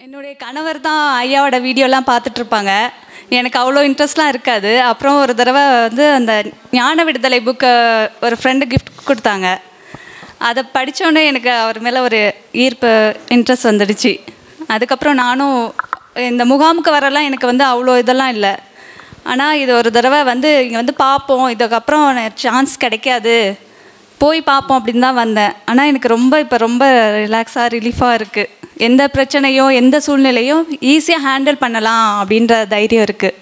என்னுடைய கணவர் தான் ஐயாவோட வீடியோலாம் பார்த்துட்ருப்பாங்க எனக்கு அவ்வளோ இன்ட்ரெஸ்ட்லாம் இருக்காது அப்புறம் ஒரு தடவை வந்து அந்த ஞான விடுதலை புக்கை ஒரு ஃப்ரெண்டு gift கொடுத்தாங்க அதை படித்தோடனே எனக்கு அவர் மேலே ஒரு ஈர்ப்பு இன்ட்ரெஸ்ட் வந்துடுச்சு அதுக்கப்புறம் நானும் இந்த முகாமுக்கு வரலாம் எனக்கு வந்து அவ்வளோ இதெல்லாம் இல்லை ஆனால் இது ஒரு தடவை வந்து இங்கே வந்து பார்ப்போம் இதுக்கப்புறம் சான்ஸ் கிடைக்காது போய் பார்ப்போம் அப்படின்னு தான் வந்தேன் ஆனால் எனக்கு ரொம்ப இப்போ ரொம்ப ரிலாக்ஸாக ரிலீஃபாக இருக்குது எந்த பிரச்சனையும் எந்த சூழ்நிலையும் ஈஸியாக ஹேண்டில் பண்ணலாம் அப்படின்ற தைரியம் இருக்குது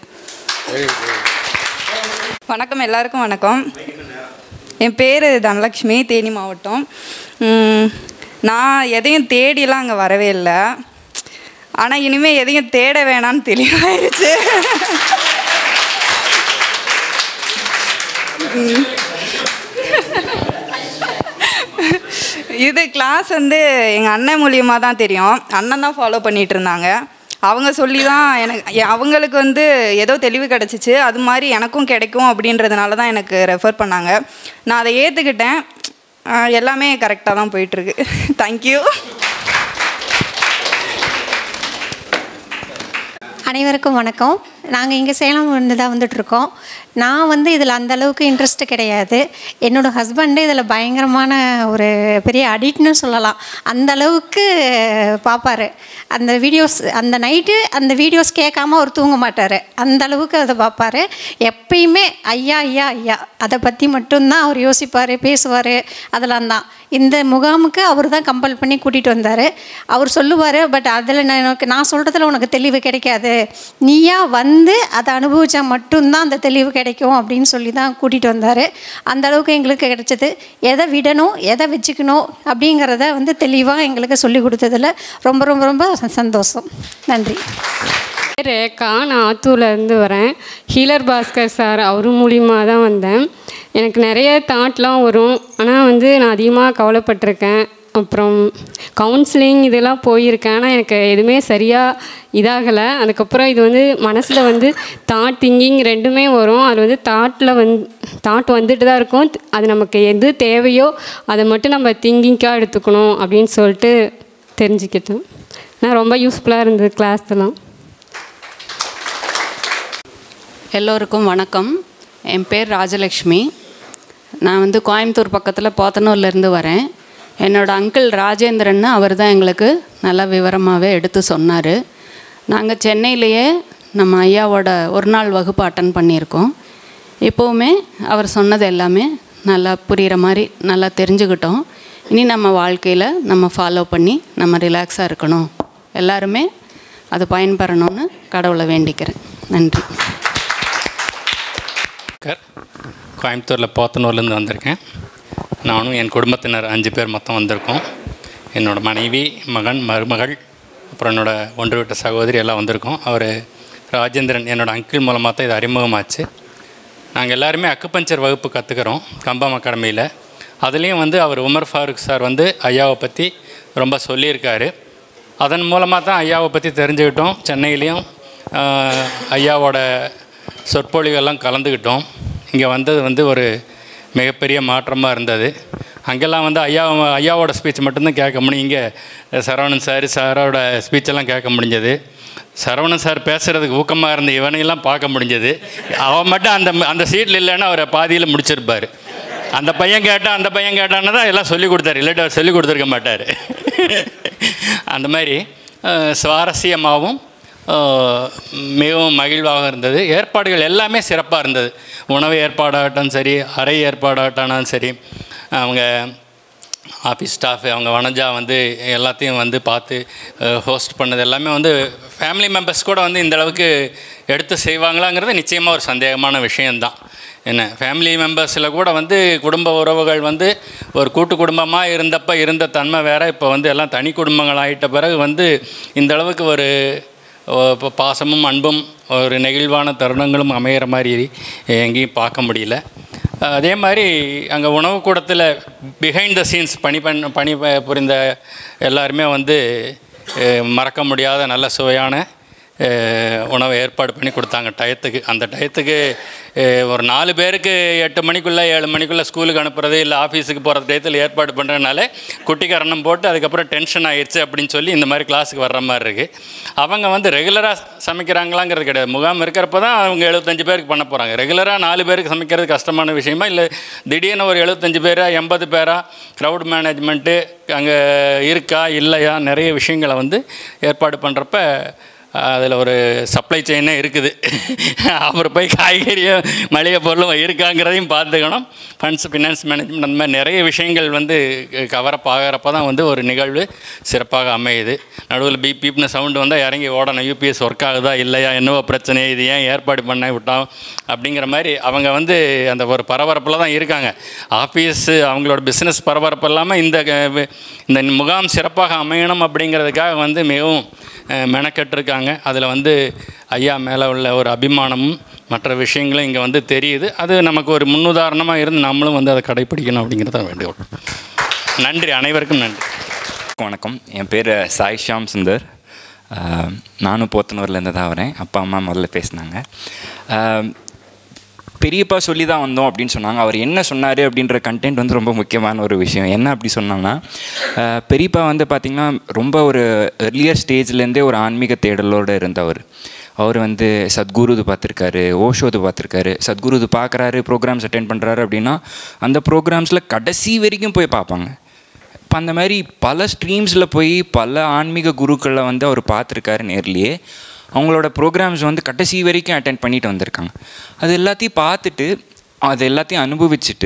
வணக்கம் எல்லாருக்கும் வணக்கம் என் பேர் தனலக்ஷ்மி தேனி மாவட்டம் உம், நான் எதையும் தேடிலாம் அங்கே வரவே இல்லை ஆனால் இனிமேல் எதையும் தேட வேணான்னு தெளிவாயிருச்சு உம். இது கிளாஸ் வந்து எங்கள் அண்ணன் மூலியமாக தான் தெரியும் அண்ணன் தான் ஃபாலோ பண்ணிகிட்டு இருந்தாங்க அவங்க சொல்லி தான் எனக்கு எ- அவங்களுக்கு வந்து ஏதோ தெளிவு கிடச்சிச்சு அது மாதிரி எனக்கும் கிடைக்கும் அப்படின்றதுனால தான் எனக்கு ரெஃபர் பண்ணாங்க நான் அதை ஏற்றுக்கிட்டேன் எல்லாமே கரெக்டாக தான் போயிட்டுருக்கு தேங்க்யூ அனைவருக்கும் வணக்கம் நாங்கள் இங்கே சேலம் வந்து தான் வந்துட்ருக்கோம் நான் வந்து இதில் அந்த அளவுக்கு இன்ட்ரெஸ்ட் கிடையாது என்னோடய ஹஸ்பண்டு இதில் பயங்கரமான ஒரு பெரிய அடிக்ட்னு சொல்லலாம் அந்த அளவுக்கு பார்ப்பாரு அந்த வீடியோஸ் அந்த நைட்டு அந்த வீடியோஸ் கேட்காம அவர் தூங்க மாட்டார் அந்த அளவுக்கு அதை பார்ப்பாரு எப்பயுமே ஐயா ஐயா ஐயா அதை பற்றி மட்டும்தான் அவர் யோசிப்பார் பேசுவார் அதெல்லாம் தான் இந்த முகாமுக்கு அவர் தான் கம்பல் பண்ணி கூட்டிகிட்டு வந்தார் அவர் சொல்லுவார் பட் அதில் நான் எனக்கு நான் சொல்கிறதுல உனக்கு தெளிவு கிடைக்காது நீயா வந்து அதை அனுபவிச்சா மட்டும்தான் அந்த தெளிவு கிடைக்கும் அப்படின்னு சொல்லி தான் கூட்டிகிட்டு வந்தார் அந்த அளவுக்கு எங்களுக்கு கிடைச்சது எதை விடணும் எதை வச்சுக்கணும் அப்படிங்கிறத வந்து தெளிவாக எங்களுக்கு சொல்லி கொடுத்ததில் ரொம்ப ரொம்ப ரொம்ப ச- சந்தோஷம் நன்றி பேர் ரேகா நான் ஆத்தூர்லேருந்து வரேன் ஹீலர் பாஸ்கர் சார் அவர் மூலியமாக தான் வந்தேன் எனக்கு நிறைய தாட்லாம் வரும் ஆனால் வந்து நான் அதிகமாக கவலைப்பட்டிருக்கேன் அப்புறம் கவுன்சிலிங் இதெல்லாம் போயிருக்கேன் ஆனால் எனக்கு எதுவுமே சரியாக இதாகலை அதுக்கப்புறம் இது வந்து மனசில் வந்து தாட் திங்கிங் ரெண்டுமே வரும் அது வந்து தாட்டில் வந்து தாட் வந்துட்டு தான் இருக்கும் அது நமக்கு எது தேவையோ அதை மட்டும் நம்ம திங்கிங்காக எடுத்துக்கணும் அப்படின்னு சொல்லிட்டு தெரிஞ்சுக்கிட்டேன் நான் ரொம்ப யூஸ்ஃபுல்லாக இருந்தது கிளாஸ் எல்லாம் எல்லோருக்கும் வணக்கம் என் பேர் ராஜலக்ஷ்மி நான் வந்து கோயம்புத்தூர் பக்கத்தில் போத்தனூர்லேருந்து வரேன் என்னோடய அங்கிள் ராஜேந்திரன் அவர் தான் எங்களுக்கு நல்லா விவரமாகவே எடுத்து சொன்னார் நாங்கள் சென்னையிலேயே நம்ம ஐயாவோட ஒரு நாள் வகுப்பு அட்டன் பண்ணியிருக்கோம் எப்போவுமே அவர் சொன்னது எல்லாமே நல்லா புரிகிற மாதிரி நல்லா தெரிஞ்சுக்கிட்டோம் இனி நம்ம வாழ்க்கையில் நம்ம ஃபாலோ பண்ணி நம்ம ரிலாக்ஸாக இருக்கணும் எல்லாருமே அது பயன்பெறணும்னு கடவுளை வேண்டிக்கிறேன் நன்றி கர் கோயம்புத்தூரில் போத்தனூர்லேருந்து வந்திருக்கேன் நானும் என் குடும்பத்தினர் அஞ்சு பேர் மொத்தம் வந்திருக்கோம் என்னோடய மனைவி மகன் மருமகள் அப்புறம் என்னோடய ஒன்று விட்ட சகோதரி எல்லாம் வந்திருக்கோம் அவர் ராஜேந்திரன் என்னோடய அங்கிள் மூலமாக தான் இது அறிமுகமாச்சு நாங்கள் எல்லாருமே அக்குபஞ்சர் வகுப்பு கற்றுக்கிறோம் கம்பம் அகாடமியில் அதுலேயும் வந்து அவர் உமர் ஃபாரூக் சார் வந்து ஐயாவை பற்றி ரொம்ப சொல்லியிருக்காரு அதன் மூலமாக தான் ஐயாவை பற்றி தெரிஞ்சுக்கிட்டோம் சென்னையிலையும் ஆஹ், ஐயாவோட சொற்பொழிவெல்லாம் கலந்துக்கிட்டோம் இங்கே வந்தது வந்து ஒரு மிகப்பெரிய மாற்றமாக இருந்தது அங்கெல்லாம் வந்து ஐயா ஐயாவோட ஸ்பீச் மட்டும்தான் கேட்க முடியும் இங்கே சரவணன் சார் சாரோட ஸ்பீச்செல்லாம் கேட்க முடிஞ்சது சரவணன் சார் பேசுகிறதுக்கு ஊக்கமாக இருந்த இவனையெல்லாம் பார்க்க முடிஞ்சது அவன் மட்டும் அந்த அந்த சீட்டில் இல்லைன்னா அவரை பாதியில் முடிச்சிருப்பார் அந்த பையன் கேட்டான் அந்த பையன் கேட்டான்னு தான் எல்லாம் சொல்லி கொடுத்தாரு இல்லாட்டி அவர் சொல்லி கொடுத்துருக்க மாட்டார் அந்த மாதிரி அஹ், சுவாரஸ்யமாகவும் அஹ், மிகவும் மகிழ்வாக இருந்தது ஏற்பாடுகள் எல்லாமே சிறப்பாக இருந்தது உணவு ஏற்பாடாகட்டும் சரி அறை ஏற்பாடாகட்டாலும் சரி அவங்க ஆஃபீஸ் ஸ்டாஃப் அவங்க வனஜா வந்து எல்லாத்தையும் வந்து பார்த்து ஹோஸ்ட் பண்ணது எல்லாமே வந்து ஃபேமிலி மெம்பர்ஸ் கூட வந்து இந்த அளவுக்கு எடுத்து செய்வாங்களாங்கிறது நிச்சயமாக ஒரு சந்தேகமான விஷயந்தான் என்ன ஃபேமிலி மெம்பர்ஸில் கூட வந்து குடும்ப உறவுகள் வந்து ஒரு கூட்டு குடும்பமாக இருந்தப்ப இருந்த தன்மை வேற இப்போ வந்து எல்லாம் தனி குடும்பங்கள் ஆகிட்ட பிறகு வந்து இந்த அளவுக்கு ஒரு ஓ, இப்போ பாசமும் அன்பும் ஒரு நெகிழ்வான தருணங்களும் அமையிற மாதிரி எங்கேயும் பார்க்க முடியல அதே மாதிரி அங்கே உணவு கூடத்தில் பிஹைண்ட் த சீன்ஸ் பணி பண்ண பணி ப- புரிந்த எல்லாருமே வந்து அஹ், மறக்க முடியாத நல்ல சுவையான அஹ், உணவை ஏற்பாடு பண்ணி கொடுத்தாங்க டயத்துக்கு அந்த டயத்துக்கு அஹ், ஒரு நாலு பேருக்கு எட்டு மணிக்குள்ளே ஏழு மணிக்குள்ளே ஸ்கூலுக்கு அனுப்புறது இல்லை ஆஃபீஸுக்கு போகிற டயத்தில் ஏற்பாடு பண்ணுறதுனால குட்டிக்கரணம் போட்டு அதுக்கப்புறம் டென்ஷன் ஆயிடுச்சு அப்படின்னு சொல்லி இந்த மாதிரி கிளாஸுக்கு வர்ற மாதிரி இருக்குது அவங்க வந்து ரெகுலராக சமைக்கிறாங்களாங்கிறது கிடையாது முகாம் இருக்கிறப்ப தான் அவங்க எழுபத்தஞ்சு பேருக்கு பண்ண போகிறாங்க ரெகுலராக நாலு பேருக்கு சமைக்கிறது கஷ்டமான விஷயமா இல்லை திடீர்னு ஒரு எழுபத்தஞ்சு பேரா எண்பது பேரா க்ரௌட் மேனேஜ்மெண்ட்டு அங்கே இருக்கா இல்லையா நிறைய விஷயங்களை வந்து ஏற்பாடு பண்ணுறப்ப அதில் ஒரு சப்ளை செயினே இருக்குது அப்புறம் போய் காய்கறியும் மளிகை பொருளும் இருக்காங்கிறதையும் பார்த்துக்கணும் ஃபண்ட்ஸ் ஃபினான்ஸ் மேனேஜ்மெண்ட் அந்த மாதிரி நிறைய விஷயங்கள் வந்து கவரப் ஆகிறப்ப தான் வந்து ஒரு நிகழ்வு சிறப்பாக அமையுது நடுவில் பீப் பீப்னு சவுண்டு வந்தால் இறங்கி ஓடணும் யூபிஎஸ் ஒர்க் ஆகுதா இல்லையா என்னவோ பிரச்சனை இது ஏன் ஏற்பாடு பண்ண விட்டோம் அப்படிங்கிற மாதிரி அவங்க வந்து அந்த ஒரு பரபரப்பில் தான் இருக்காங்க ஆஃபீஸ் அவங்களோட பிஸ்னஸ் பரபரப்பு இல்லாமல் இந்த அஹ், இந்த முகாம் சிறப்பாக அமையணும் அப்படிங்கிறதுக்காக வந்து மிகவும் அஹ், மெனக்கெட்டிருக்காங்க அதில் வந்து ஐயா மேலே உள்ள ஒரு அபிமானமும் மற்ற விஷயங்களும் இங்கே வந்து தெரியுது அது நமக்கு ஒரு முன்னுதாரணமாக இருந்து நம்மளும் வந்து அதை கடைப்பிடிக்கணும் அப்படிங்கிறத வேண்டுகோள் நன்றி அனைவருக்கும் நன்றி வணக்கம் என் பேர் சாய் ஷாம் சுந்தர் ஆஹ், நானும் போத்தனூர்லேருந்து தான் வரேன் அப்பா அம்மா முதல்ல பேசினாங்க ஆஹ், பெரியப்பா சொல்லி தான் வந்தோம் அப்படின்னு சொன்னாங்க அவர் என்ன சொன்னார் அப்படின்ற கண்டென்ட் வந்து ரொம்ப முக்கியமான ஒரு விஷயம் என்ன அப்படி சொன்னாங்கன்னா ஆஹ், பெரியப்பா வந்து பார்த்திங்கன்னா ரொம்ப ஒரு எர்லியர் ஸ்டேஜ்லேருந்தே ஒரு ஆன்மீக தேடலோடு இருந்தவர் அவர் வந்து சத்குருது பார்த்துருக்காரு ஓஷோது பார்த்துருக்காரு சத்குருது பார்க்குறாரு ப்ரோக்ராம்ஸ் அட்டென்ட் பண்ணுறாரு அப்படின்னா அந்த ப்ரோக்ராம்ஸில் கடைசி வரைக்கும் போய் பார்ப்பாங்க இப்போ அந்த மாதிரி பல ஸ்ட்ரீம்ஸில் போய் பல ஆன்மீக குருக்களை வந்து அவர் பார்த்துருக்காரு நேர்லேயே அவங்களோட ப்ரோக்ராம்ஸ் வந்து கடைசி வரைக்கும் அட்டென்ட் பண்ணிட்டு வந்திருக்காங்க அது எல்லாத்தையும் பார்த்துட்டு அது எல்லாத்தையும் அனுபவிச்சுட்டு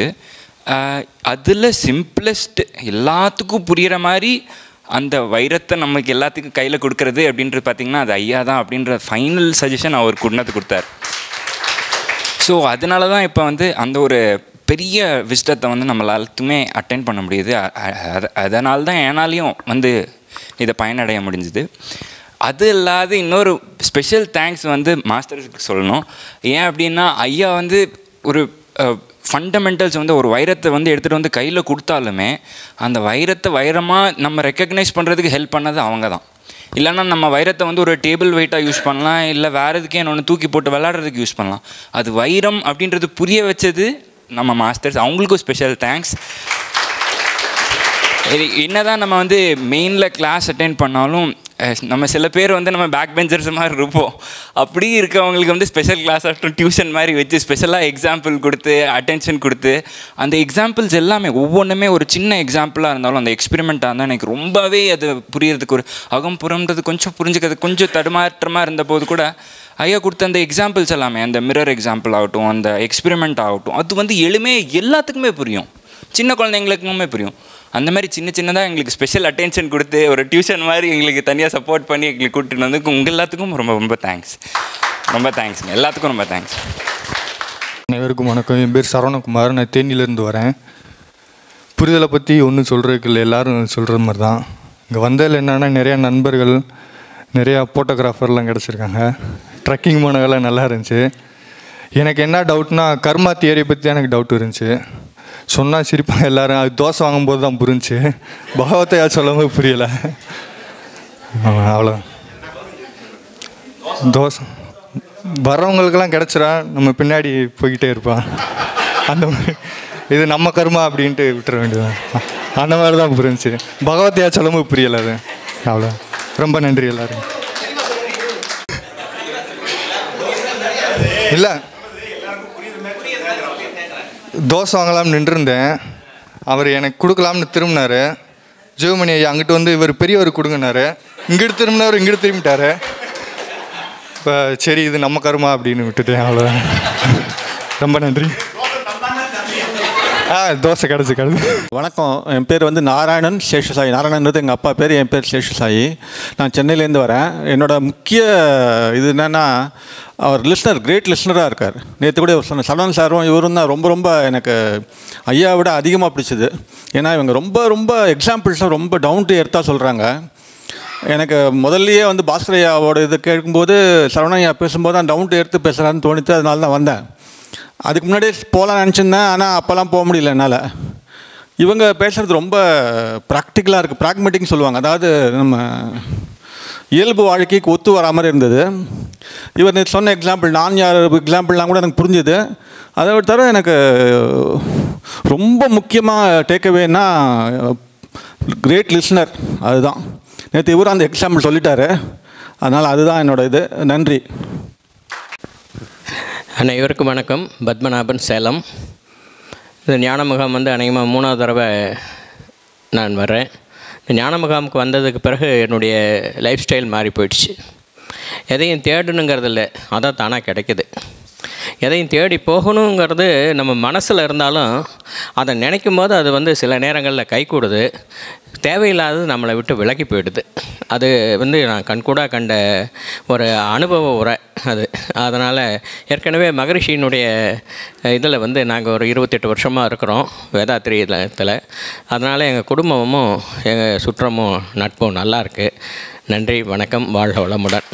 அதில் சிம்பிளஸ்ட் எல்லாத்துக்கும் புரிகிற மாதிரி அந்த வைரத்தை நமக்கு எல்லாத்துக்கும் கையில் கொடுக்கறது அப்படின்றது பார்த்திங்கன்னா அது ஐயா தான் அப்படின்ற ஃபைனல் சஜஷன் அவர் கொண்டாந்து கொடுத்தாரு ஸோ அதனால தான் இப்போ வந்து அந்த ஒரு பெரிய விஸ்டத்தை வந்து நம்மளாலுமே அட்டென்ட் பண்ண முடியுது அ- அ- அத- அதனால தான் என்னாலையும் வந்து இதை பயனடைய முடிஞ்சுது அது இல்லாத இன்னொரு ஸ்பெஷல் தேங்க்ஸ் வந்து மாஸ்டர்ஸுக்கு சொல்லணும் ஏன் அப்படின்னா ஐயா வந்து ஒரு ஃபண்டமெண்டல்ஸ் வந்து ஒரு வைரத்தை வந்து எடுத்துகிட்டு வந்து கையில் கொடுத்தாலுமே அந்த வைரத்தை வைரமாக நம்ம ரெக்கக்னைஸ் பண்ணுறதுக்கு ஹெல்ப் பண்ணது அவங்க தான் இல்லைன்னா நம்ம வைரத்தை வந்து ஒரு டேபிள் வெயிட்டாக யூஸ் பண்ணலாம் இல்லை வேறு எதுக்கே ஒன்று தூக்கி போட்டு விளாட்றதுக்கு யூஸ் பண்ணலாம் அது வைரம் அப்படின்றது புரிய வச்சது நம்ம மாஸ்டர்ஸ் அவங்களுக்கும் ஸ்பெஷல் தேங்க்ஸ் இது என்னதான் நம்ம வந்து மெயினில் கிளாஸ் அட்டென்ட் பண்ணாலும் அஹ், நம்ம சில பேர் வந்து நம்ம பேக் பெஞ்சர்ஸ் மாதிரி இருப்போம் அப்படி இருக்கவங்களுக்கு வந்து ஸ்பெஷல் கிளாஸ் ஆகட்டும் டியூஷன் மாதிரி வச்சு ஸ்பெஷலாக எக்ஸாம்பிள் கொடுத்து அட்டென்ஷன் கொடுத்து அந்த எக்ஸாம்பிள்ஸ் எல்லாமே ஒவ்வொன்றுமே ஒரு சின்ன எக்ஸாம்பிளாக இருந்தாலும் அந்த எக்ஸ்பெரிமெண்ட்டாக இருந்தால் எனக்கு ரொம்பவே அது புரியறதுக்கு ஒரு அகம் புறம்ன்றது கொஞ்சம் புரிஞ்சுக்கிறது கொஞ்சம் தடுமாற்றமாக இருந்தபோது கூட ஐயா கொடுத்த அந்த எக்ஸாம்பிள்ஸ் எல்லாமே அந்த மிரர் எக்ஸாம்பிள் ஆகட்டும் அந்த எக்ஸ்பெரிமெண்ட் ஆகட்டும் அது வந்து எளிமையாக எல்லாத்துக்குமே புரியும் சின்ன குழந்தைங்களுக்குமே புரியும் அந்த மாதிரி சின்ன சின்னதாக எங்களுக்கு ஸ்பெஷல் அட்டென்ஷன் கொடுத்து ஒரு டியூஷன் மாதிரி எங்களுக்கு தனியாக சப்போர்ட் பண்ணி எங்களுக்கு கூட்டிட்டு வந்து உங்கள் எல்லாத்துக்கும் ரொம்ப ரொம்ப தேங்க்ஸ் ரொம்ப தேங்க்ஸ்ங்க எல்லாத்துக்கும் ரொம்ப தேங்க்ஸ் அனைவருக்கும் வணக்கம் என் பேர் சரவணகுமார் நான் தேனியிலேருந்து வரேன் புரிதலை பற்றி ஒன்றும் சொல்கிறதுக்கு இல்லை எல்லாரும் சொல்கிற மாதிரி தான் இங்கே வந்ததில் என்னென்னா நிறையா நண்பர்கள் நிறையா ஃபோட்டோகிராஃபர்லாம் கிடச்சிருக்காங்க ட்ரெக்கிங் போனதெல்லாம் நல்லா இருந்துச்சு எனக்கு என்ன டவுட்னா கர்மா தியரி பற்றி எனக்கு டவுட் இருந்துச்சு சொன்னால் சிரிப்பாங்க எல்லாரும் அது தோசை வாங்கும்போது தான் புரிஞ்சுச்சு பகவத்தையா சொல்லும்போது புரியலை அவ்வளோ தோசை வர்றவங்களுக்கெல்லாம் கிடச்சிரா நம்ம பின்னாடி போய்கிட்டே இருப்பான் அந்த மாதிரி இது நம்ம கர்மா அப்படின்ட்டு விட்டுற வேண்டியதுதான் அந்த மாதிரி தான் புரிஞ்சுச்சு பகவத்தையா சொல்லும்போது புரியலை அது அவ்வளோ ரொம்ப நன்றி எல்லாரும் இல்லை தோசை வாங்கலாம்னு நின்றுருந்தேன் அவர் எனக்கு கொடுக்கலாம்னு திரும்பினாரு ஜெவமணி ஐயா அங்கிட்டு வந்து இவர் பெரியவர் கொடுங்கனாரு இங்கிட்டு திரும்பினார் இங்கிட்டு திரும்பிட்டாரு இப்போ சரி இது நம்ம கருமா அப்படின்னு விட்டுட்டேன் அவ்வளோதான் ரொம்ப நன்றி ஆ தோசை கிடச்சி கிடச்சி வணக்கம் என் பேர் வந்து நாராயணன் சேஷசாயி நாராயணன்றது எங்கள் அப்பா பேர் என் பேர் சேஷசாயி நான் சென்னையிலேருந்து வரேன் என்னோட முக்கிய இது என்னென்னா அவர் லிஸ்னர் கிரேட் லிஸ்னராக இருக்கார் நேற்று கூட இவர் சொன்ன சரவணன் சாரும் இவரும் தான் ரொம்ப ரொம்ப எனக்கு ஐயா விட அதிகமாக பிடிச்சது ஏன்னா இவங்க ரொம்ப ரொம்ப எக்ஸாம்பிள்ஸாக ரொம்ப டவுன் டு எர்த்தாக சொல்கிறாங்க எனக்கு முதல்லயே வந்து பாஸ்கர் ஐயாவோட இது கேட்கும்போது சரவணன் ஐயா பேசும்போது தான் டவுன் டு எர்த்து பேசுகிறான்னு தோணித்து அதனால தான் வந்தேன் அதுக்கு முன்னாடியே போகலான்னு நினச்சிருந்தேன் ஆனால் அப்போல்லாம் போக முடியல என்னால் இவங்க பேசுகிறது ரொம்ப ப்ராக்டிக்கலாக இருக்குது ப்ராக்மெட்டிக்னு சொல்லுவாங்க அதாவது நம்ம இயல்பு வாழ்க்கைக்கு ஒத்து வரா மாதிரி இருந்தது இவர் நேத்து சொன்ன எக்ஸாம்பிள் நான் யார் எக்ஸாம்பிள்லாம் கூட எனக்கு புரிஞ்சுது அதை தவிர எனக்கு ரொம்ப முக்கியமாக டேக்அவேனா கிரேட் லிஸ்னர் அதுதான் நேற்று இவரும் அந்த எக்ஸாம்பிள் சொல்லிட்டாரு அதனால் அதுதான் என்னோட இது நன்றி அனைவருக்கும் வணக்கம் பத்மநாபன் சேலம் இந்த ஞான முகாம் வந்து அநேகமாக மூணாவது தடவை நான் வர்றேன் இந்த ஞான முகாமுக்கு வந்ததுக்கு பிறகு என்னுடைய லைஃப் ஸ்டைல் மாறி போயிடுச்சு எதையும் தேடணுங்கிறது இல்லை அதான் தானாக கிடைக்குது எதையும் தேடி போகணுங்கிறது நம்ம மனசில் இருந்தாலும் அதை நினைக்கும் போது அது வந்து சில நேரங்களில் கைகூடுது தேவையில்லாதது நம்மளை விட்டு விலகி போயிடுது அது வந்து நான் கண்கூடாக கண்ட ஒரு அனுபவ உரை அது அதனால் ஏற்கனவே மகரிஷியினுடைய இதில் வந்து நாங்கள் ஒரு இருபத்தெட்டு வருஷமாக இருக்கிறோம் வேதாத்திரி இதில் அதனால் எங்கள் குடும்பமும் எங்கள் சுற்றமும் நட்பும் நல்லா இருக்கு நன்றி வணக்கம் வாழ்க வளமுடன்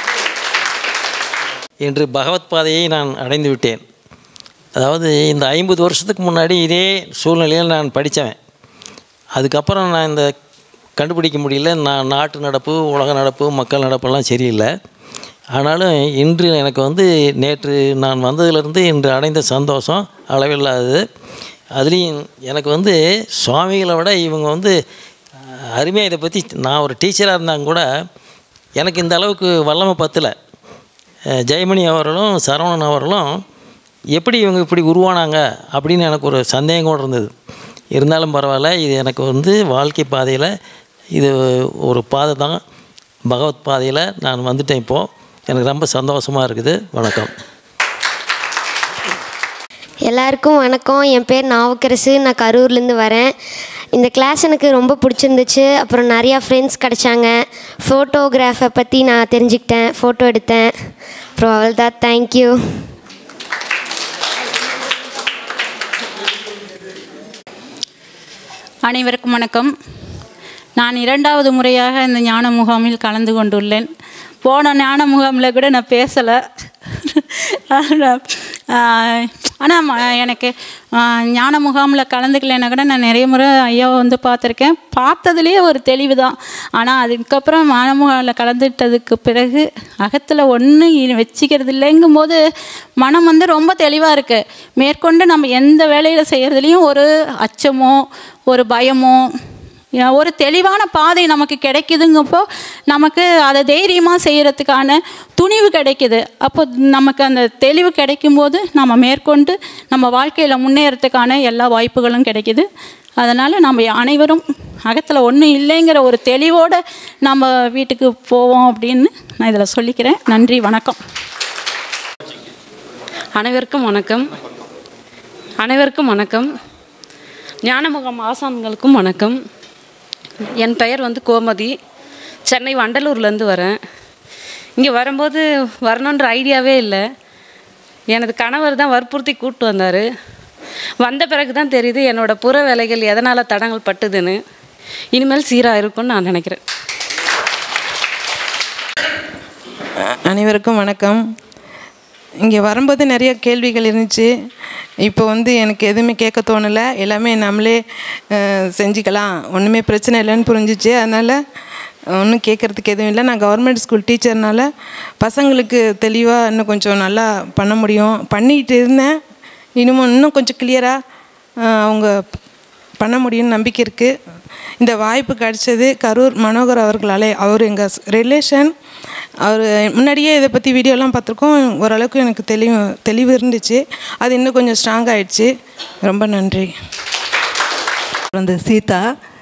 இன்று பகவத் பாதையை நான் அடைந்து விட்டேன் அதாவது இந்த ஐம்பது வருஷத்துக்கு முன்னாடி இதே சூழ்நிலையில் நான் படித்தவன் அதுக்கப்புறம் நான் இந்த கண்டுபிடிக்க முடியல நான் நாட்டு நடப்பு உலக நடப்பு மக்கள் நடப்பெல்லாம் சரியில்லை ஆனாலும் இன்று எனக்கு வந்து நேற்று நான் வந்ததிலிருந்து இன்று அடைந்த சந்தோஷம் அளவில்லாதது அதுலேயும் எனக்கு வந்து சுவாமிகளை விட இவங்க வந்து அருமையாக இதை பற்றி நான் ஒரு டீச்சராக இருந்தாங்க கூட எனக்கு இந்த அளவுக்கு வல்லமை பத்தலை அஹ் ஜெயமணி அவர்களும் சரவணன் அவர்களும் எப்படி இவங்க இப்படி உருவானாங்க அப்படின்னு எனக்கு ஒரு சந்தேகம் கூட இருந்தது இருந்தாலும் பரவாயில்ல இது எனக்கு வந்து வாழ்க்கை பாதையில் இது ஒரு பாதை தான் பகவத் பாதையில் நான் வந்துட்டேன் இப்போது எனக்கு ரொம்ப சந்தோஷமாக இருக்குது வணக்கம் எல்லாருக்கும் வணக்கம் என் பேர் நாவுக்கரசு நான் கரூர்லேருந்து வரேன் இந்த கிளாஸ் எனக்கு ரொம்ப பிடிச்சிருந்துச்சு அப்புறம் நிறையா ஃப்ரெண்ட்ஸ் கிடச்சாங்க ஃபோட்டோகிராஃபை பற்றி நான் தெரிஞ்சுக்கிட்டேன் ஃபோட்டோ எடுத்தேன் அப்புறம் அவ்வளோதான் தேங்க்யூ அனைவருக்கும் வணக்கம் நான் இரண்டாவது முறையாக இந்த ஞான முகாமில் கலந்து கொண்டுள்ளேன் போன ஞான முகாமில் கூட நான் பேசலை ஆனால் எனக்கு ஆஹ், ஞான முகாமில் கலந்துக்கலைன்னா கூட நான் நிறைய முறை ஐயாவை வந்து பார்த்துருக்கேன் பார்த்ததுலேயே ஒரு தெளிவு தான் ஆனால் அதுக்கப்புறம் ஞான முகாமில் கலந்துட்டதுக்கு பிறகு அகத்தில் ஒன்றும் வச்சுக்கிறது இல்லைங்கும்போது மனம் வந்து ரொம்ப தெளிவாக இருக்குது மேற்கொண்டு நம்ம எந்த வேலையில் செய்கிறதுலையும் ஒரு அச்சமோ ஒரு பயமோ யா- ஒரு தெளிவான பாதை நமக்கு கிடைக்குதுங்கப்போ நமக்கு அதை தைரியமாக செய்கிறதுக்கான துணிவு கிடைக்குது அப்போ நமக்கு அந்த தெளிவு கிடைக்கும்போது நம்ம மேற்கொண்டு நம்ம வாழ்க்கையில் முன்னேறத்துக்கான எல்லா வாய்ப்புகளும் கிடைக்குது அதனால் நம்ம அனைவரும் அகத்தில் ஒன்றும் இல்லைங்கிற ஒரு தெளிவோடு நம்ம வீட்டுக்கு போவோம் அப்படின்னு நான் இதில் சொல்லிக்கிறேன் நன்றி வணக்கம் அனைவருக்கும் வணக்கம் அனைவருக்கும் வணக்கம் ஞானமுகம் ஆசான்களுக்கும் வணக்கம் என் பெயர் வந்து கோமதி சென்னை வண்டலூர்லேருந்து வரேன் இங்கே வரும்போது வரணுன்ற ஐடியாவே இல்லை எனது கணவர் தான் வற்புறுத்தி கூப்பிட்டு வந்தார் வந்த பிறகு தான் தெரியுது என்னோடய புற வேலைகள் எதனால் தடங்கள் பட்டுதுன்னு இனிமேல் சீராக இருக்கும்னு நான் நினைக்கிறேன் அனைவருக்கும் வணக்கம் இங்கே வரும்போது நிறைய கேள்விகள் இருந்துச்சு இப்போ வந்து எனக்கு எதுவுமே கேட்க தோணலை எல்லாமே நம்மளே அஹ், செஞ்சுக்கலாம் ஒன்றுமே பிரச்சனை இல்லைன்னு புரிஞ்சிச்சு அதனால் ஒன்றும் கேட்குறதுக்கு எதுவும் இல்லை நான் கவர்மெண்ட் ஸ்கூல் டீச்சர்னால பசங்களுக்கு தெளிவாக இன்னும் கொஞ்சம் நல்லா பண்ண முடியும் பண்ணிகிட்டு இருந்தேன் இன்னமும் இன்னும் கொஞ்சம் கிளியராக அவங்க பண்ண முடியும்னு நம்பிக்கை இருக்குது இந்த வாய்ப்பு கிடைச்சது கரூர் மனோகர் அவர்களாலே அவர் எங்கள் ரிலேஷன் அவர் முன்னாடியே இதை பற்றி வீடியோலாம் பார்த்துருக்கோம் ஓரளவுக்கு எனக்கு தெளிவு தெளிவு இருந்துச்சு அது இன்னும் கொஞ்சம் ஸ்ட்ராங் ஆயிடுச்சு ரொம்ப நன்றி வந்து சீதா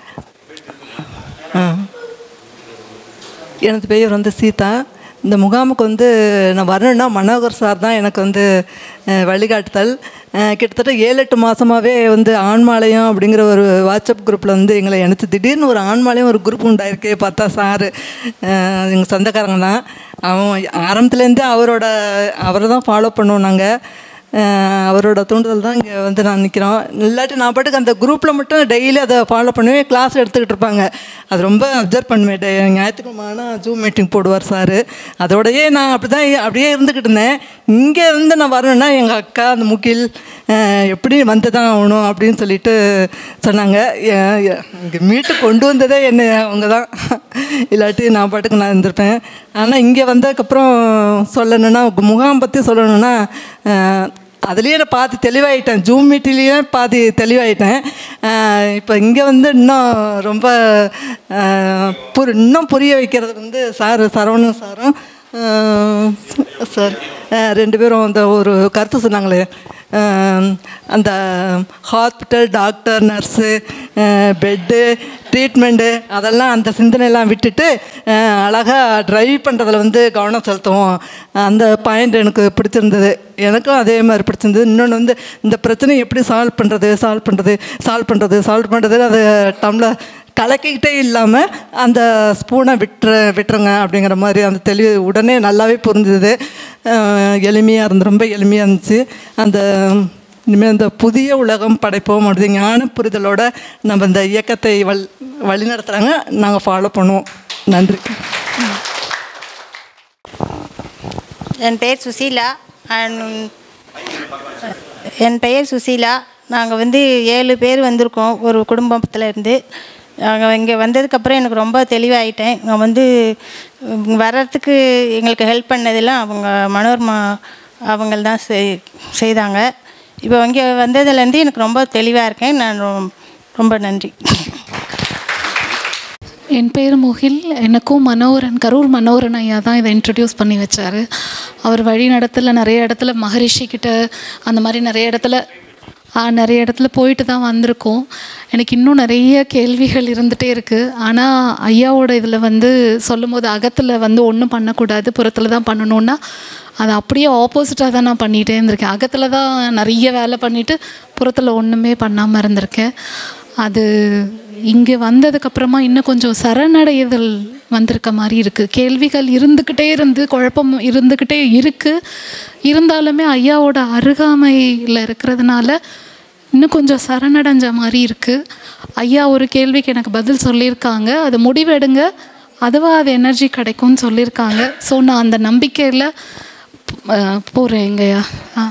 ஆ. எனது பெயர் வந்து சீதா இந்த முகாமுக்கு வந்து நான் வரணுன்னா மனோகர் சார் தான் எனக்கு வந்து அஹ், வழிகாட்டுதல் அஹ், கிட்டத்தட்ட ஏழு எட்டு மாதமாகவே வந்து ஆண்மாலயம் அப்படிங்கிற ஒரு வாட்ஸ்அப் குரூப்பில் வந்து எங்களை இணைத்து திடீர்னு ஒரு ஆண்மாலயம் ஒரு குரூப் உண்டாயிருக்கே பார்த்தா சார் எங்கள் சொந்தக்காரங்க தான் அவன் ஆரம்பத்துலேருந்தே அவரோட அவரை தான் ஃபாலோ பண்ணுவோம் நாங்கள் அஹ் அவரோட தூண்டுதல் தான் இங்கே வந்து நான் நிற்கிறோம் இல்லாட்டி நான் பாட்டுக்கு அந்த குரூப்பில் மட்டும் டெய்லி அதை ஃபாலோ பண்ணுவேன் கிளாஸ் எடுத்துக்கிட்டு இருப்பாங்க அது ரொம்ப அப்சர்வ் பண்ணுவேன் டே ஞாயிற்றுக்கிழமை ஆனால் ஜூம் மீட்டிங் போடுவார் சார் அதோடயே நான் அப்படி தான் அப்படியே இருந்துக்கிட்டு இருந்தேன் இங்கே வந்து நான் வரணுன்னா எங்கள் அக்கா அந்த முகில் அஹ் எப்படி வந்து தான் ஆகணும் அப்படின்னு சொல்லிட்டு சொன்னாங்க இங்கே மீட்டு கொண்டு வந்ததே என்ன அவங்க தான் இல்லாட்டி நான் பாட்டுக்கு நான் இருந்திருப்பேன் ஆனால் இங்கே வந்ததுக்கப்புறம் சொல்லணுன்னா முகாம் பற்றி சொல்லணுன்னா அஹ், அதுலேயே நான் பாதி தெளிவாயிட்டேன் ஜூம் மீட்டிலேயே பாதி தெளிவாயிட்டேன் அஹ், இப்போ இங்கே வந்து இன்னும் ரொம்ப அஹ், புரி இன்னும் புரிய வைக்கிறது வந்து சார் சரவணன் சாரும் அஹ், சார் அஹ், ரெண்டு பேரும் அந்த ஒரு கருத்து சொன்னாங்களே அஹ், அந்த hospital doctor nurse bed treatment அதெல்லாம் அந்த சிந்தனையெல்லாம் விட்டுட்டு அழகாக ட்ரைவ் பண்ணுறதுல வந்து கவனம் செலுத்துவோம் அந்த பாயிண்ட் எனக்கு பிடிச்சிருந்தது எனக்கும் அதே மாதிரி பிடிச்சிருந்தது இன்னொன்று வந்து இந்த பிரச்சனை எப்படி சால்வ் பண்ணுறது சால்வ் பண்ணுறது சால்வ் பண்ணுறது சால்வ் பண்ணுறது அது டம்ளர் கலக்கிக்கிட்டே இல்லாமல் அந்த ஸ்பூனை விட்டுற விட்டுருங்க அப்படிங்கிற மாதிரி அந்த தெளிவு உடனே நல்லாவே புரிஞ்சுது எளிமையாக இருந்து ரொம்ப எளிமையாக இருந்துச்சு அந்த இனிமேல் இந்த புதிய உலகம் படைப்போம் அப்படி ஞான புரிதலோட நம்ம இந்த இயக்கத்தை வல் வழி நடத்துகிறாங்க நாங்கள் ஃபாலோ பண்ணுவோம் நன்றி என் பெயர் சுசீலா அண்ட் என் பெயர் சுசீலா நாங்கள் வந்து ஏழு பேர் வந்திருக்கோம் ஒரு குடும்பத்தில் இருந்து நாங்கள் இங்கே வந்ததுக்கப்புறம் எனக்கு ரொம்ப தெளிவாயிட்டேன் நான் வந்து உம், வர்றதுக்கு எங்களுக்கு ஹெல்ப் பண்ணதெல்லாம் அவங்க மனோர்மா அவங்கள் தான் செய் செய்தாங்க இப்போ இங்கே வந்ததுலேருந்து எனக்கு ரொம்ப தெளிவாக இருக்கேன் நான் ரொ- ரொம்ப நன்றி என் பேர் முகில் எனக்கும் மனோகரன் கரூர் மனோகரன் ஐயா தான் இதை இன்ட்ரடியூஸ் பண்ணி வச்சார் அவர் வழி நடத்தல நிறைய இடத்துல மகரிஷி கிட்ட அந்த மாதிரி நிறைய இடத்துல ஆ, நிறைய இடத்துல போயிட்டு தான் வந்திருக்கோம் எனக்கு இன்னும் நிறைய கேள்விகள் இருந்துகிட்டே இருக்குது ஆனால் ஐயாவோட இதில் வந்து சொல்லும்போது அகத்தில் வந்து ஒன்றும் பண்ணக்கூடாது புறத்தில் தான் பண்ணணுன்னா அது அப்படியே ஆப்போசிட்டாக தான் நான் பண்ணிகிட்டே இருந்திருக்கேன் அகத்தில் தான் நிறைய வேலை பண்ணிவிட்டு புறத்தில் ஒன்றுமே பண்ணாமல் இருந்திருக்கேன் அது இங்கே வந்ததுக்கப்புறமா இன்னும் கொஞ்சம் சரணடைதல் வந்திருக்க மாதிரி இருக்குது கேள்விகள் இருந்துக்கிட்டே இருந்து குழப்பம் இருந்துக்கிட்டே இருக்குது இருந்தாலுமே ஐயாவோட அருகாமையில் இருக்கிறதுனால இன்னும் கொஞ்சம் சரணடைஞ்ச மாதிரி இருக்குது ஐயா ஒரு கேள்விக்கு எனக்கு பதில் சொல்லியிருக்காங்க அது முடிவெடுங்க அதுவாக அது எனர்ஜி கிடைக்கும்னு சொல்லியிருக்காங்க ஸோ நான் அந்த நம்பிக்கையில் போகிறேன் எங்கய்யா ஆ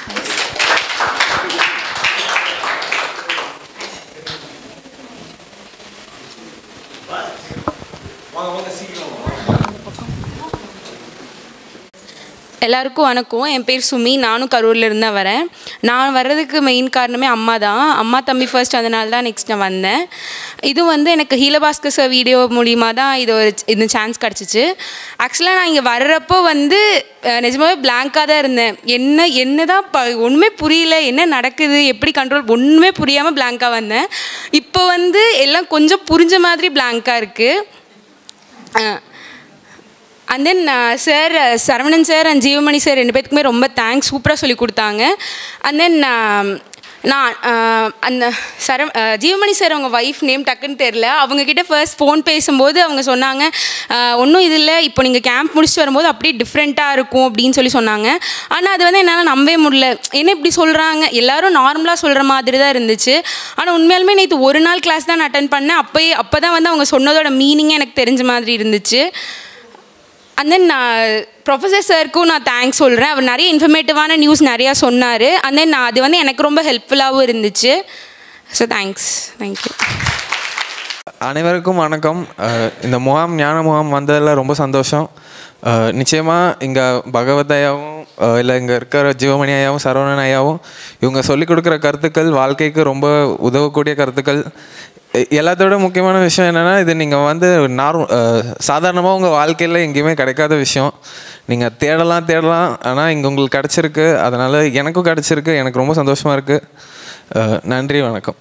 எல்லாருக்கும் வணக்கம் என் பேர் சுமி நானும் கரூர்ல இருந்து தான் வரேன் நான் வர்றதுக்கு மெயின் காரணமே அம்மா தான் அம்மா தம்பி ஃபர்ஸ்ட் அதனால தான் நெக்ஸ்ட் நான் வந்தேன் இது வந்து எனக்கு ஹீலபாஸ்கர் சார் வீடியோ மூலிமா தான் இது ஒரு இந்த சான்ஸ் கிடச்சிச்சு ஆக்சுவலாக நான் இங்கே வர்றப்போ வந்து அஹ், நிஜமாவே பிளாங்காக தான் இருந்தேன் என்ன என்ன தான் ப ஒன்றுமே புரியல என்ன நடக்குது எப்படி கண்ட்ரோல் ஒன்றுமே புரியாமல் பிளாங்காக வந்தேன் இப்போ வந்து எல்லாம் கொஞ்சம் புரிஞ்ச மாதிரி பிளாங்காக இருக்குது and then sir Saravanan sir and Jeevamani sir ரெண்டு பேத்துக்குமே ரொம்ப தேங்க்ஸ் சூப்பராக சொல்லி கொடுத்தாங்க அண்ட் தென் நான் uh, அந்த சர uh, ஜீவமணி சார் அவங்க ஒய்ஃப் நேம் டக்குன்னு தெரில அவங்கக்கிட்ட ஃபர்ஸ்ட் ஃபோன் பேசும்போது அவங்க சொன்னாங்க ஒன்றும் இது இல்லை இப்போ நீங்கள் கேம்ப் முடிச்சுட்டு வரும்போது அப்படியே டிஃப்ரெண்ட்டாக இருக்கும் அப்படின்னு சொல்லி சொன்னாங்க ஆனால் அது வந்து என்னால் நம்பவே முடியல என்ன இப்படி சொல்கிறாங்க எல்லாரும் நார்மலாக சொல்கிற மாதிரி தான் இருந்துச்சு ஆனால் உண்மையாலுமே நேற்று ஒரு நாள் கிளாஸ் தான் நான் அட்டன் பண்ணேன் அப்போயே அப்போ தான் வந்து அவங்க சொன்னதோட மீனிங்கே எனக்கு தெரிஞ்ச மாதிரி இருந்துச்சு அண்ட் தென் நான் ப்ரொஃபஸர் சாருக்கும் நான் தேங்க்ஸ் சொல்கிறேன் அவர் நிறைய இன்ஃபர்மேட்டிவான நியூஸ் நிறையா சொன்னார் அண்ட் தென் நான் அது வந்து எனக்கு ரொம்ப ஹெல்ப்ஃபுல்லாகவும் இருந்துச்சு ஸோ தேங்க்ஸ் தேங்க்யூ அனைவருக்கும் வணக்கம் அஹ் இந்த முகாம் ஞான முகாம் வந்ததில் ரொம்ப சந்தோஷம் நிச்சயமாக இங்கே பகவத் ஐயாவும் இல்லை இங்கே இருக்கிற ஜீவமணி ஐயாவும் சரவணன் ஐயாவும் இவங்க சொல்லிக் கொடுக்குற கருத்துக்கள் வாழ்க்கைக்கு ரொம்ப உதவக்கூடிய கருத்துக்கள் எ- எல்லாத்தோட முக்கியமான விஷயம் என்னென்னா இது நீங்கள் வந்து நார்மல் சாதாரணமாக உங்கள் வாழ்க்கையில் எங்கேயுமே கிடைக்காத விஷயம் நீங்கள் தேடலாம் தேடலாம் ஆனால் இங்கே உங்களுக்கு கிடச்சிருக்கு அதனால் எனக்கும் கிடச்சிருக்கு எனக்கு ரொம்ப சந்தோஷமாக இருக்குது நன்றி வணக்கம்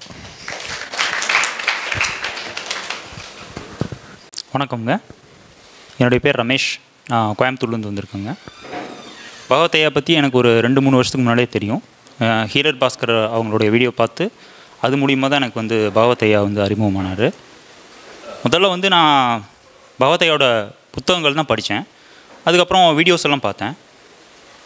வணக்கம்ங்க என்னுடைய பேர் ரமேஷ் நான் கோயம்புத்தூர்லேருந்து வந்திருக்கேங்க பகவத்தையா பற்றி எனக்கு ஒரு ரெண்டு மூணு வருஷத்துக்கு முன்னாடியே தெரியும் அஹ் ஹீரர் பாஸ்கர் அவங்களுடைய வீடியோ பார்த்து அது மூலியமாக தான் எனக்கு வந்து பகவத்தையா வந்து அறிமுகமானார் முதல்ல வந்து நான் பகவத்தையோட புத்தகங்கள் தான் படித்தேன் அதுக்கப்புறம் வீடியோஸ் எல்லாம் பார்த்தேன்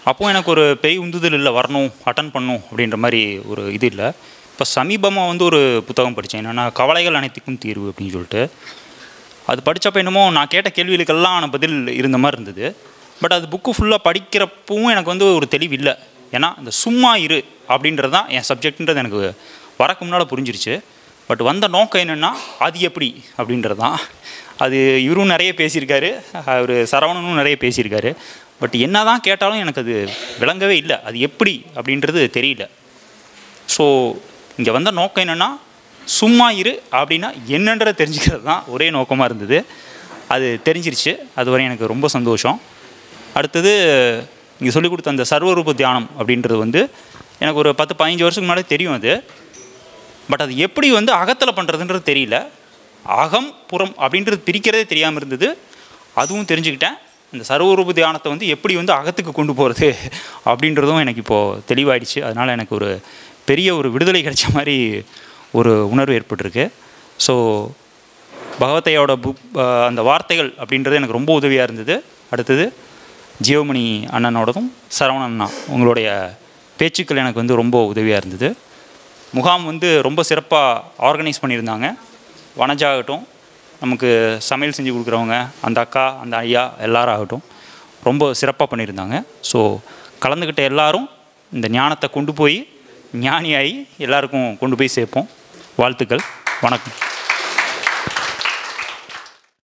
அப்போது எனக்கு ஒரு பெரிய உந்துதல் இல்லை வரணும் அட்டன் பண்ணணும் அப்படின்ற மாதிரி ஒரு இது இல்லை இப்போ சமீபமாக வந்து ஒரு புத்தகம் படித்தேன் என்னென்னா கவலைகள் அனைத்துக்கும் தீர்வு அப்படின்னு சொல்லிட்டு அது படித்தப்ப என்னமோ நான் கேட்ட கேள்விகளுக்கெல்லாம் பதில் இருந்த மாதிரி இருந்தது பட் அது புக்கு ஃபுல்லாக படிக்கிறப்பவும் எனக்கு வந்து ஒரு தெளிவு இல்லை ஏன்னா இந்த சும்மா இரு அப்படின்றது தான் என் சப்ஜெக்ட்ன்றது எனக்கு வரக்கு முன்னால் புரிஞ்சிருச்சு பட் வந்த நோக்கம் என்னென்னா அது எப்படி அப்படின்றது தான் அது இவரும் நிறைய பேசியிருக்காரு அவர் சரவணனும் நிறைய பேசியிருக்காரு பட் என்ன தான் கேட்டாலும் எனக்கு அது விளங்கவே இல்லை அது எப்படி அப்படின்றது தெரியல ஸோ இங்கே வந்த நோக்கம் என்னென்னா சும்மா இரு அப்படின்னா என்னன்றதை தெரிஞ்சுக்கிறது தான் ஒரே நோக்கமாக இருந்தது அது தெரிஞ்சிருச்சு அது வரை எனக்கு ரொம்ப சந்தோஷம் அடுத்தது இங்கே சொல்லிக் கொடுத்த அந்த சர்வரூப தியானம் அப்படின்றது வந்து எனக்கு ஒரு பத்து பதினஞ்சு வருஷத்துக்கு முன்னாடி தெரியும் அது பட் அது எப்படி வந்து அகத்தில் பண்ணுறதுன்றது தெரியல அகம் புறம் அப்படின்றது பிரிக்கிறதே தெரியாமல் இருந்தது அதுவும் தெரிஞ்சுக்கிட்டேன் இந்த சர்வரூப தியானத்தை வந்து எப்படி வந்து அகத்துக்கு கொண்டு போகிறது அப்படின்றதும் எனக்கு இப்போது தெளிவாயிடுச்சு அதனால் எனக்கு ஒரு பெரிய ஒரு விடுதலை கிடைச்ச மாதிரி ஒரு உணர்வு ஏற்பட்டிருக்கு ஸோ பகவத்தையோட புக் அந்த வார்த்தைகள் அப்படின்றது எனக்கு ரொம்ப உதவியாக இருந்தது அடுத்தது ஜீவமணி அண்ணனோடதும் சரவணன் அண்ணா உங்களுடைய பேச்சுக்கள் எனக்கு வந்து ரொம்ப உதவியாக இருந்தது முகாம் வந்து ரொம்ப சிறப்பாக ஆர்கனைஸ் பண்ணியிருந்தாங்க வனஜாகட்டும் நமக்கு சமையல் செஞ்சு கொடுக்குறவங்க அந்த அக்கா அந்த ஐயா எல்லாரும் ஆகட்டும் ரொம்ப சிறப்பாக பண்ணியிருந்தாங்க ஸோ கலந்துக்கிட்ட எல்லாரும் இந்த ஞானத்தை கொண்டு போய் ஞானியாகி எல்லாருக்கும் கொண்டு போய் சேர்ப்போம் வாழ்த்துக்கள் வணக்கம்